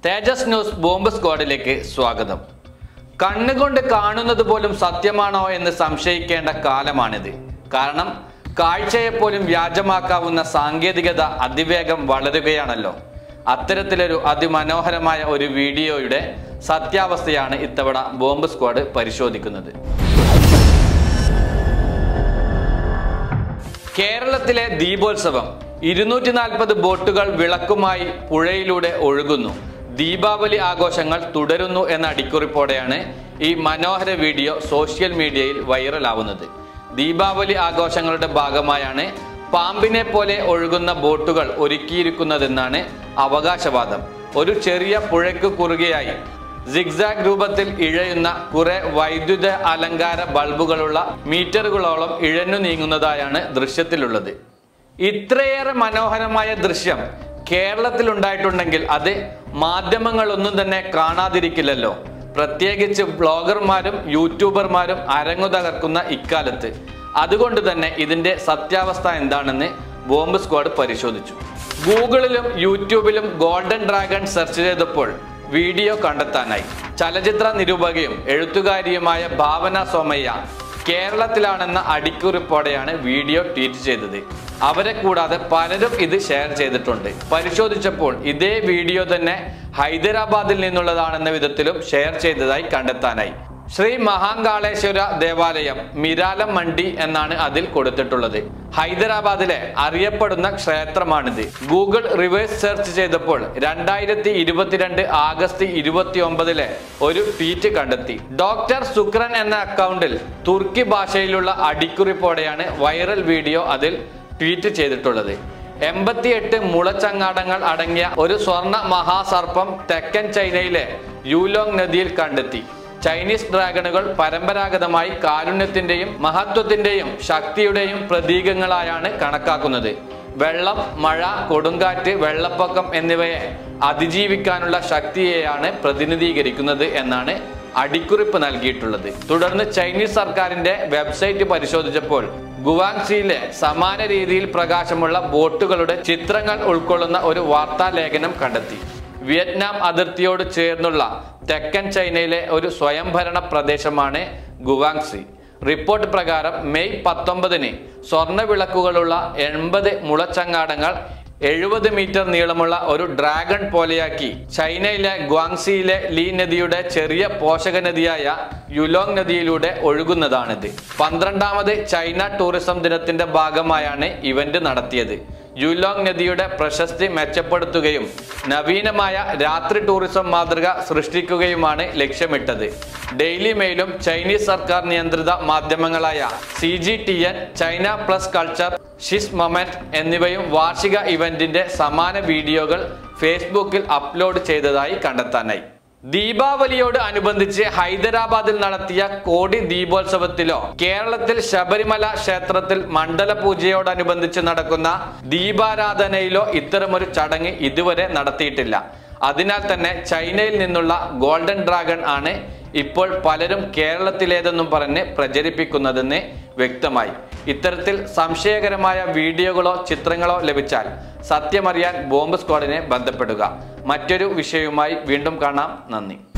തേജസ് news bomb സ്ക്വാഡിലേക്ക് സ്വാഗതം കണ്ണുകൊണ്ട് കാണുന്നത് പോലും സത്യമാണോ എന്ന് സംശയിക്കേണ്ട കാലമാണിത് കാരണം കാഴ്ചയെപ്പോലും വ്യാജമാക്കാവുന്ന സാങ്കേതികത അതിവേഗം വളരുകയാണല്ലോ അത്തരത്തിലൊരു അതിമനോഹരമായ ഒരു വീഡിയോയുടെ സത്യാവസ്ഥയാണ് ഇത്തവണ ബോംബ് സ്ക്വാഡ് പരിശോധിക്കുന്നത് കേരളത്തിലെ ദീപോത്സവം ഇരുന്നൂറ്റി നാൽപ്പത് ബോട്ടുകൾ വിളക്കുമായി പുഴയിലൂടെ ഒഴുകുന്നു ദീപാവലി ആഘോഷങ്ങൾ തുടരുന്നു എന്ന അടിക്കുറിപ്പോടെയാണ് ഈ മനോഹര വീഡിയോ സോഷ്യൽ മീഡിയയിൽ വൈറലാവുന്നത് ദീപാവലി ആഘോഷങ്ങളുടെ ഭാഗമായാണ് പാമ്പിനെ പോലെ ഒഴുകുന്ന ബോട്ടുകൾ ഒരുക്കിയിരിക്കുന്നതെന്നാണ് അവകാശവാദം ഒരു ചെറിയ പുഴയ്ക്ക് കുറുകെയായി സിഗ്സാഗ് രൂപത്തിൽ ഇഴയുന്ന കുറെ വൈദ്യുത അലങ്കാര ബൾബുകളുള്ള മീറ്ററുകളോളം ഇഴഞ്ഞു നീങ്ങുന്നതായാണ് ദൃശ്യത്തിലുള്ളത് ഇത്രയേറെ മനോഹരമായ ദൃശ്യം കേരളത്തിൽ ഉണ്ടായിട്ടുണ്ടെങ്കിൽ അത് മാധ്യമങ്ങളൊന്നും തന്നെ കാണാതിരിക്കില്ലല്ലോ പ്രത്യേകിച്ച് ബ്ലോഗർമാരും യൂട്യൂബർമാരും അരങ്ങു തകർക്കുന്ന ഇക്കാലത്ത് അതുകൊണ്ട് തന്നെ ഇതിന്റെ സത്യാവസ്ഥ എന്താണെന്ന് ബോംബ് സ്ക്വാഡ് പരിശോധിച്ചു ഗൂഗിളിലും യൂട്യൂബിലും ഗോൾഡൻ ഡ്രാഗൺ സെർച്ച് ചെയ്തപ്പോൾ വീഡിയോ കണ്ടെത്താനായി ചലച്ചിത്ര നിരൂപകയും എഴുത്തുകാരിയുമായ ഭാവന സോമയ്യ കേരളത്തിലാണെന്ന അടിക്കുറിപ്പോടെയാണ് വീഡിയോ ട്വീറ്റ് ചെയ്തത് അവരെ കൂടാതെ പലരും ഇത് ഷെയർ ചെയ്തിട്ടുണ്ട് പരിശോധിച്ചപ്പോൾ ഇതേ വീഡിയോ തന്നെ ഹൈദരാബാദിൽ നിന്നുള്ളതാണെന്ന വിധത്തിലും ഷെയർ ചെയ്തതായി കണ്ടെത്താനായി ശ്രീ മഹാങ്കാളേശ്വര ദേവാലയം മിരാലം മണ്ടി എന്നാണ് അതിൽ കൊടുത്തിട്ടുള്ളത് ഹൈദരാബാദിലെ അറിയപ്പെടുന്ന ക്ഷേത്രമാണിത് ഗൂഗിൾ റിവേഴ്സ് സെർച്ച് ചെയ്തപ്പോൾ രണ്ടായിരത്തി ഇരുപത്തിരണ്ട് ആഗസ്റ്റ് ഇരുപത്തി ഒമ്പതിലെ ഒരു ട്വീറ്റ് കണ്ടെത്തി ഡോക്ടർ സുക്രൻ എന്ന അക്കൗണ്ടിൽ തുർക്കി ഭാഷയിലുള്ള അടിക്കുറിപ്പോടെയാണ് വൈറൽ വീഡിയോ അതിൽ ട്വീറ്റ് ചെയ്തിട്ടുള്ളത് എൺപത്തിയെട്ട് മുളച്ചങ്ങാടങ്ങൾ അടങ്ങിയ ഒരു സ്വർണ്ണ മഹാസർപ്പം തെക്കൻ ചൈനയിലെ യൂലോങ് നദിയിൽ കണ്ടെത്തി ചൈനീസ് ഡ്രാഗണുകൾ പരമ്പരാഗതമായി കാരുണ്യത്തിന്റെയും മഹത്വത്തിന്റെയും ശക്തിയുടെയും പ്രതീകങ്ങളായാണ് കണക്കാക്കുന്നത് വെള്ളം മഴ കൊടുങ്കാറ്റ് വെള്ളപ്പൊക്കം എന്നിവയെ അതിജീവിക്കാനുള്ള ശക്തിയെയാണ് പ്രതിനിധീകരിക്കുന്നത് എന്നാണ് അടിക്കുറിപ്പ് നൽകിയിട്ടുള്ളത് തുടർന്ന് ചൈനീസ് സർക്കാരിന്റെ വെബ്സൈറ്റ് പരിശോധിച്ചപ്പോൾ ഗുവാങ്സിയിലെ സമാന രീതിയിൽ പ്രകാശമുള്ള ബോട്ടുകളുടെ ചിത്രങ്ങൾ ഉൾക്കൊള്ളുന്ന ഒരു വാർത്താ ലേഖനം കണ്ടെത്തി വിയറ്റ്നാം അതിർത്തിയോട് ചേർന്നുള്ള തെക്കൻ ചൈനയിലെ ഒരു സ്വയംഭരണ പ്രദേശമാണ് ഗുവാങ്സി റിപ്പോർട്ട് പ്രകാരം മെയ് പത്തൊമ്പതിന് സ്വർണ്ണ വിളക്കുകളുള്ള എൺപത് മുളച്ചങ്ങാടങ്ങൾ എഴുപത് മീറ്റർ നീളമുള്ള ഒരു ഡ്രാഗൺ പോലെയാക്കി ചൈനയിലെ ഗ്വാങ്സിയിലെ ലീ നദിയുടെ ചെറിയ പോഷക നദിയായ യുലോങ് നദിയിലൂടെ ഒഴുകുന്നതാണിത് പന്ത്രണ്ടാമത് ചൈന ടൂറിസം ദിനത്തിന്റെ ഭാഗമായാണ് ഇവന്റ് നടത്തിയത് യുലോങ് നദിയുടെ പ്രശസ്തി മെച്ചപ്പെടുത്തുകയും നവീനമായ രാത്രി ടൂറിസം മാതൃക സൃഷ്ടിക്കുകയുമാണ് ലക്ഷ്യമിട്ടത് ഡെയിലി മെയിലും ചൈനീസ് സർക്കാർ നിയന്ത്രിത മാധ്യമങ്ങളായ C G T N China plus culture Xi's moment എന്നിവയും വാർഷിക ഇവന്റിന്റെ സമാന വീഡിയോകൾ ഫേസ്ബുക്കിൽ അപ്ലോഡ് ചെയ്തതായി കണ്ടെത്താനായി ദീപാവലിയോട് അനുബന്ധിച്ച് ഹൈദരാബാദിൽ നടത്തിയ കോടി ദീപോത്സവത്തിലോ കേരളത്തിൽ ശബരിമല ക്ഷേത്രത്തിൽ മണ്ഡല പൂജയോടനുബന്ധിച്ച് നടക്കുന്ന ദീപാരാധനയിലോ ഇത്തരമൊരു ചടങ്ങ് ഇതുവരെ നടത്തിയിട്ടില്ല അതിനാൽ തന്നെ ചൈനയിൽ നിന്നുള്ള ഗോൾഡൻ ഡ്രാഗൺ ആണ് ഇപ്പോൾ പലരും കേരളത്തിലേതെന്നും പറഞ്ഞ് പ്രചരിപ്പിക്കുന്നതെന്ന് വ്യക്തമായി ഇത്തരത്തിൽ സംശയകരമായ വീഡിയോകളോ ചിത്രങ്ങളോ ലഭിച്ചാൽ സത്യമറിയാൻ ബോംബ് സ്ക്വാഡിനെ ബന്ധപ്പെടുക മറ്റൊരു വിഷയവുമായി വീണ്ടും കാണാം നന്ദി